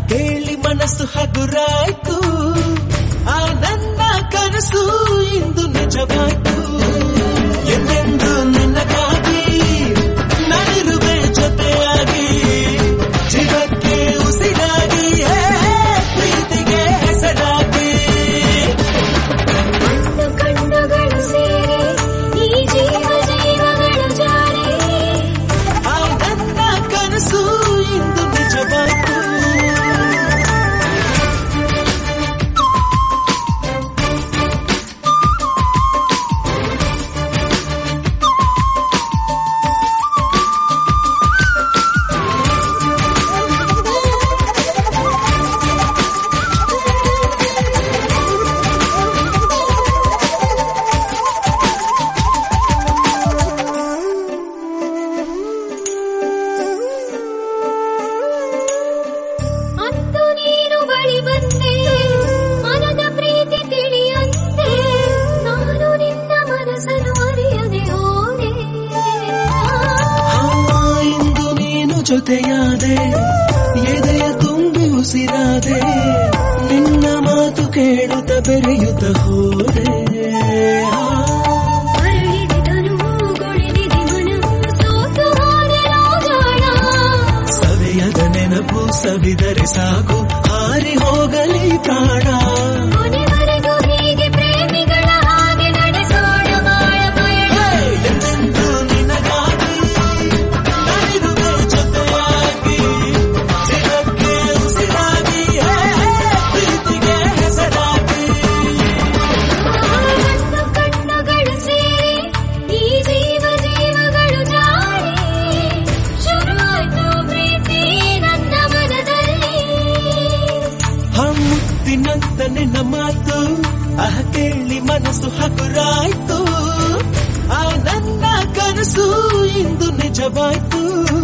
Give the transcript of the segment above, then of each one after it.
ಕೇಳಿ ಮನಸ್ಸು ಹಗುರಾಯ್ತು ಆ ನನ್ನ ಕನಸು ಇಂದು ನಿಜವಾಯ್ತು ಎಂದೆಂದು ನಿನ್ನಗಾಗಿ ನಾನಿರುವೆ ಜೊತೆಯಾಗಿ ಜೀವಕ್ಕೆ ಉಸಿರಾಗಿ ಹೇ, ಪ್ರೀತಿಗೆ ಹೆಸರಾಗಿ ಕಣ್ಣು ಕಣ್ಣುಗಳು ಸೇರಿ ಈ ಜೀವ ಜೀವಗಳು ಜಾರಿ ಆ ನನ್ನ ಕನಸು ಇಂದು ನಿಜವಾಯ್ತು ಅಂದು ನೀನು ಬಳಿ ಬಂದೆ ಮನದ ಪ್ರೀತಿ ತಿಳಿಯಂತೆ ನಾನು ನಿನ್ನ ಮನಸ್ಸನ್ನು ಅರಿಯದೆ ಹೋದೆ ಆ, ಇಂದು ನೀನು ಜೊತೆಯಾದೆ ಎದೆಯ ತುಂಬಿ ಉಸಿರಾದೆ ನಿನ್ನ ಮಾತು ಕೇಳುತ್ತ ಬೆರೆಯುತ್ತ ಹೋದೆ ಆ, ಅರಳಿದೆ ತನುವು ಗೊಳಿದಿದೆ ಮನವು ಸೋತು ಹೋದೆ ರೋಗಾಣ ಸವಿಯದ ನೆನಪು ಸವಿದರೆ ಸಾಕು ಹಾರಿ ಹೋಗಲಿ ಪ್ರಾಣ ಕೊನೆವರೆಗೂ ಹೀಗೆ ಪ್ರೇಮಿಗಳ ಹಾಗೆ ನಡೆಸೋಣ ಬಾಳ ಪಯಣ ಎಂದೆಂದೂ ನಿನಗಾಗಿ ನಾನಿರುವೆ ಜೊತೆಯಾಗಿ ಜಗಕ್ಕೆ ಉಸಿರಾಗಿ ಹೇ, ಪ್ರೀತಿಗೆ ಹೆಸರಾಗಿ ಕಣ್ಣು ಕಣ್ಣುಗಳು ಸೇರಿ ಈ ಜೀವ ಜೀವಗಳು ಜಾರಿ ಶುರುವಾಯ್ತು ಪ್ರೀತಿ ನನ್ನ ಮನದಲ್ಲಿ ಮುತ್ತಿನಂತ ನಿನ್ನ ಮಾತು ಅಹ ಕೇಳಿ ಮನಸ್ಸು ಹಗುರಾಯ್ತು ಆ ನನ್ನ ಕನಸು ಇಂದು ನಿಜವಾಯ್ತು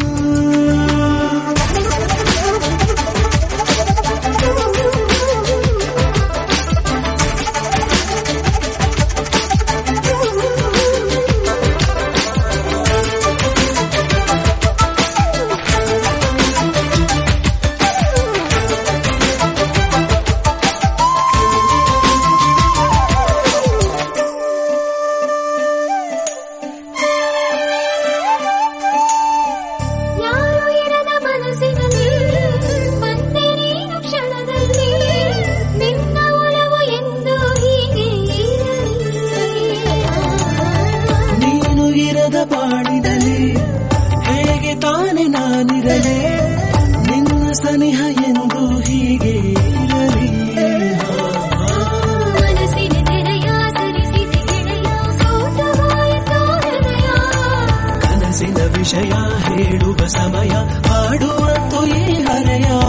ಯಾರು ಇರದ ಮನಸ್ಸಿನಲ್ಲಿ ಬಂದೆ ನೀನು ಕ್ಷಣದಲ್ಲಿ ನಿನ್ನ ಒಲವು ಎಂದು ಹೀಗೆ ಇರಲಿ. ನೀನು ಇರದ ಬಾಳಿದಲ್ಲಿ ಹೇಗೆ ತಾನೆ ನಾನಿರಲಿ ನಿನ್ನ ಸನಿಹ ಎಂದು ಹೀಗೆ ಇರಲಿ ಮನಸ್ಸಿನ ತೆರೆಯ ಸರಿಸಿದೆ ಗೆಳೆಯ ಸೋತು ಹೋಯಿತು ಹೃದಯ ಕನಸಿನ ವಿಷಯ ಹೇಳುವ ಸಮಯ ಹಾಡುವಂತು ಈ ಹರೆಯ